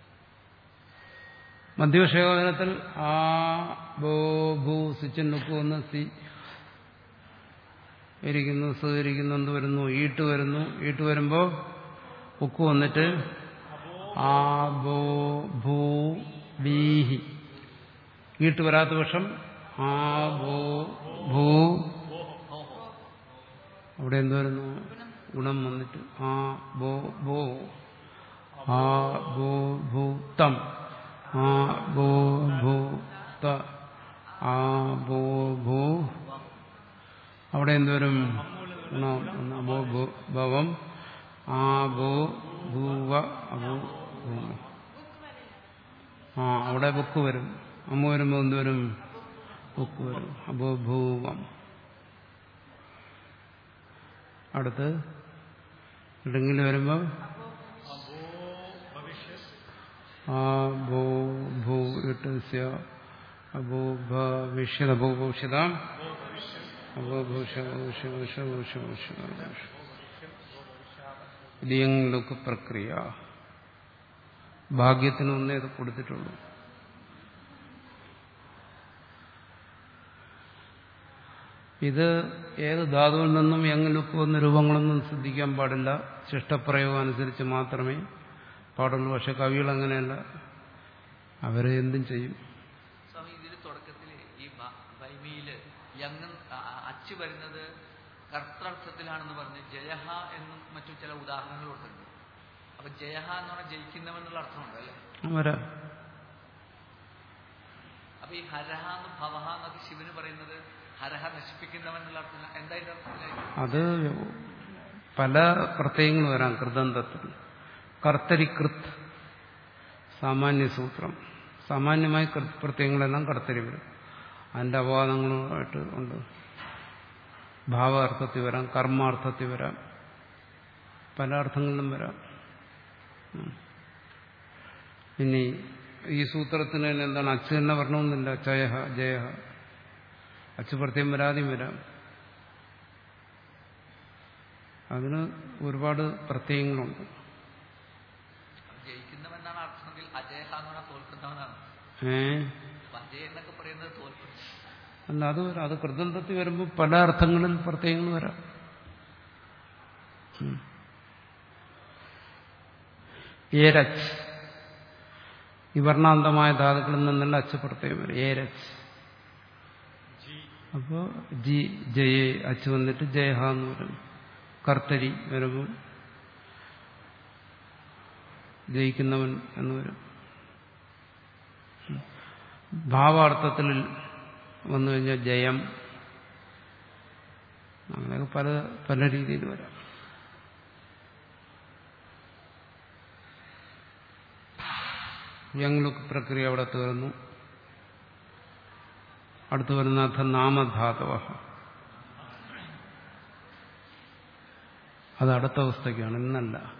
മധ്യവിഷയോജനത്തിൽ ആ ബോ ഭൂ സിച്ചൻ ഉക്ക് വന്ന് സി ഇരിക്കുന്നു സ്വീകരിക്കുന്നു എന്ത് വരുന്നു ഈട്ട് വരുന്നു ഈട്ട് വരുമ്പോ ഉക്ക് വന്നിട്ട് ആ ബോ ഭൂ ബീഹി ഈട്ട് വരാത്ത പക്ഷം ആ ബോ ഭൂ അവിടെ എന്ത് വരുന്നു ഗുണം വന്നിട്ട് ആ ബോ ബോ ആ ബോ ഭൂ തം ആ ബോ ഭൂ ത ആ ബോ ഭൂ അവിടെ എന്തുവരും ഗുണം ഒന്ന് അബോ ഭൂ ഭവം ആ ബോ ഭൂവ അബോ ഭൂമ ആ അവിടെ ബുക്ക് വരും അമ്മ വരുമ്പോ എന്തുവരും ബുക്ക് വരും അബോ ഭൂവം അടുത്ത് ഇടങ്ങിൽ വരുമ്പോ ആ ഭൂ ഭൂ ഇട്ട് സ്യ അബോ ഭവിഷ്യത് അബോ ഭവിഷ്യതാം അബോ ഭൂഷ ഭൂഷ ഭൂഷ ഭൂഷ ഭൂഷ ഭൂഷ ലിയങ് ലുക്ക് പ്രക്രിയ ഭാഗ്യത്തിന് ഒന്നേ ഇത് കൊടുത്തിട്ടുള്ളൂ ഇത് ഏത് ധാതുവിൽ നിന്നും എങ്ങ് ലുക്ക് വന്ന രൂപങ്ങളൊന്നും ശ്രദ്ധിക്കാൻ പാടില്ല ശിഷ്ടപ്രയോഗം അനുസരിച്ച് മാത്രമേ പാടുള്ളൂ പക്ഷെ കവികൾ അങ്ങനെയല്ല അവരെ എന്തും ചെയ്യും സ്വാമി ഇതിൽ തുടക്കത്തിൽ ഈ ഭ- ഭൈമിയില് യങ് അച്ച് വരുന്നത് കർത്തർത്ഥത്തിലാണെന്ന് പറഞ്ഞ് ജയഹ എന്നും മറ്റു ചില ഉദാഹരണങ്ങളുണ്ട് അപ്പൊ ജയഹ എന്ന് പറഞ്ഞാൽ ജയിക്കുന്നവൻ എന്നുള്ള അർത്ഥമുണ്ട് അല്ലേ വരാ അപ്പൊ ഈ ഹരഹ എന്ന് ഭവഹ എന്നൊക്കെ ശിവന് പറയുന്നത് ഹരഹ നശിപ്പിക്കുന്നവൻ എന്നുള്ള അർത്ഥം എന്തായിട്ട് അർത്ഥം അത് പല പ്രത്യയങ്ങൾ വരാം കൃതന്തത്തിൽ കർത്തരികൃത് സാമാന്യ സൂത്രം സാമാന്യമായി കൃത് പ്രത്യയങ്ങളെല്ലാം കർത്തരി വരും അതിന്റെ അപവാദങ്ങളുമായിട്ട് ഉണ്ട് ഭാവാർത്ഥത്തിൽ വരാം കർമാർത്ഥത്തിൽ വരാം പല അർത്ഥങ്ങളിലും വരാം ഉം. ഇനി ഈ സൂത്രത്തിന് തന്നെ എന്താണ് അച്ച് തന്നെ വരണമെന്നില്ല ചയഹ ജയഹ അച്ച് പ്രത്യേകം വരാതെയും വരാം അതിന് ഒരുപാട് പ്രത്യയങ്ങളുണ്ട് ജയിക്കുന്നവൻ എന്നാണ് അർത്ഥമെങ്കിൽ അജയഹ എന്ന് പറഞ്ഞാൽ തോൽക്കുന്നവനാണ് ഏ അപ്പൊ അജയ് എന്നൊക്കെ പറയുന്നത് തോൽക്കും അല്ല അത് വരാം അത് കൃതന്തത്തിൽ വരുമ്പോൾ പല അർത്ഥങ്ങളിൽ പ്രത്യയങ്ങൾ വരാം ഉം. ഏരച്ച് ഈ വർണ്ണാന്തമായ ധാതുക്കളിൽ നിന്നുള്ള അച്ച് പ്രത്യയം വരും ഏരച്ച് അപ്പോ ജി ജയെ അച്ച് വന്നിട്ട് ജയഹ എന്ന് വരും കർത്തരി വരുമ്പോൾ ജയിക്കുന്നവൻ എന്ന് വരും ഭാവാർത്ഥത്തിൽ വന്നു കഴിഞ്ഞാൽ ജയം അങ്ങനെയൊക്കെ പല പല രീതിയിൽ വരാം യങ് ലുക്ക് പ്രക്രിയ അവിടെ തീർന്നു അടുത്തു വരുന്ന അർത്ഥം നാമധാതവ അത് അടുത്ത അവസ്ഥയ്ക്കാണ് ഇന്നല്ല